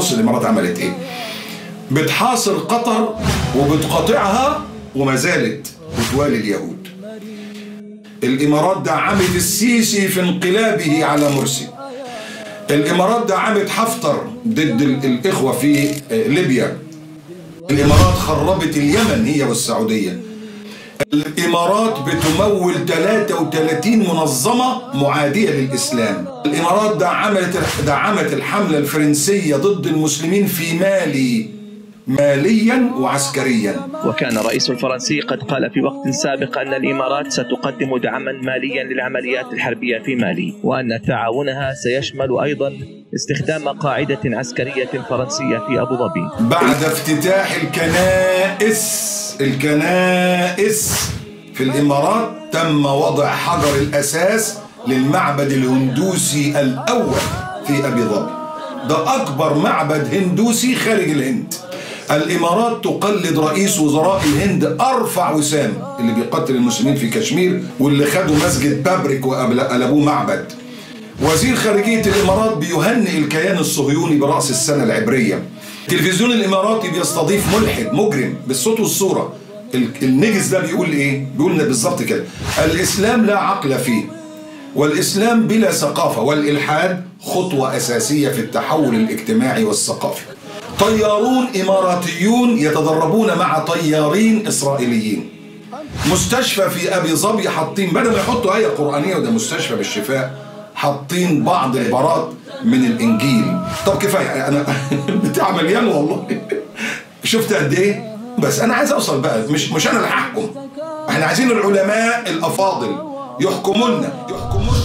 بص الامارات عملت ايه بتحاصر قطر وبتقاطعها وما زالت بتوالي اليهود الامارات دعمت السيسي في انقلابه على مرسي الامارات دعمت حفتر ضد ال- الاخوه في آه، ليبيا الامارات خربت اليمن هي والسعوديه الامارات بتمول 33 منظمه معاديه للاسلام الامارات دعمت دعمت الحمله الفرنسيه ضد المسلمين في مالي ماليا وعسكريا وكان الرئيس الفرنسي قد قال في وقت سابق أن الإمارات ستقدم دعما ماليا للعمليات الحربية في مالي وأن تعاونها سيشمل أيضا استخدام قاعدة عسكرية فرنسية في أبو ظبي بعد افتتاح الكنائس الكنائس في الامارات تم وضع حجر الاساس للمعبد الهندوسي الاول في ابي ظبي ده اكبر معبد هندوسي خارج الهند الامارات تقلد رئيس وزراء الهند ارفع وسام اللي بيقتل المسلمين في كشمير واللي خدوا مسجد بابريك وقلبوه معبد وزير خارجية الإمارات بيهنئ الكيان الصهيوني برأس السنة العبرية التلفزيون الإماراتي بيستضيف ملحد مجرم بالصوت والصورة ال- النجس ده بيقول إيه؟ بيقول لنا بالظبط كده الإسلام لا عقل فيه والإسلام بلا ثقافة والإلحاد خطوة أساسية في التحول الاجتماعي والثقافي طيارون إماراتيون يتدربون مع طيارين إسرائيليين مستشفى في ابي ظبي حاطين بدل ما يحطوا ايه قرانيه وده مستشفى بالشفاء حاطين بعض عبارات من الانجيل طب كفايه انا بتاع مليان والله شفت قد ايه بس انا عايز اوصل بقى مش مش انا اللي هحكم احنا عايزين العلماء الافاضل يحكموا لنا يحكموا لنا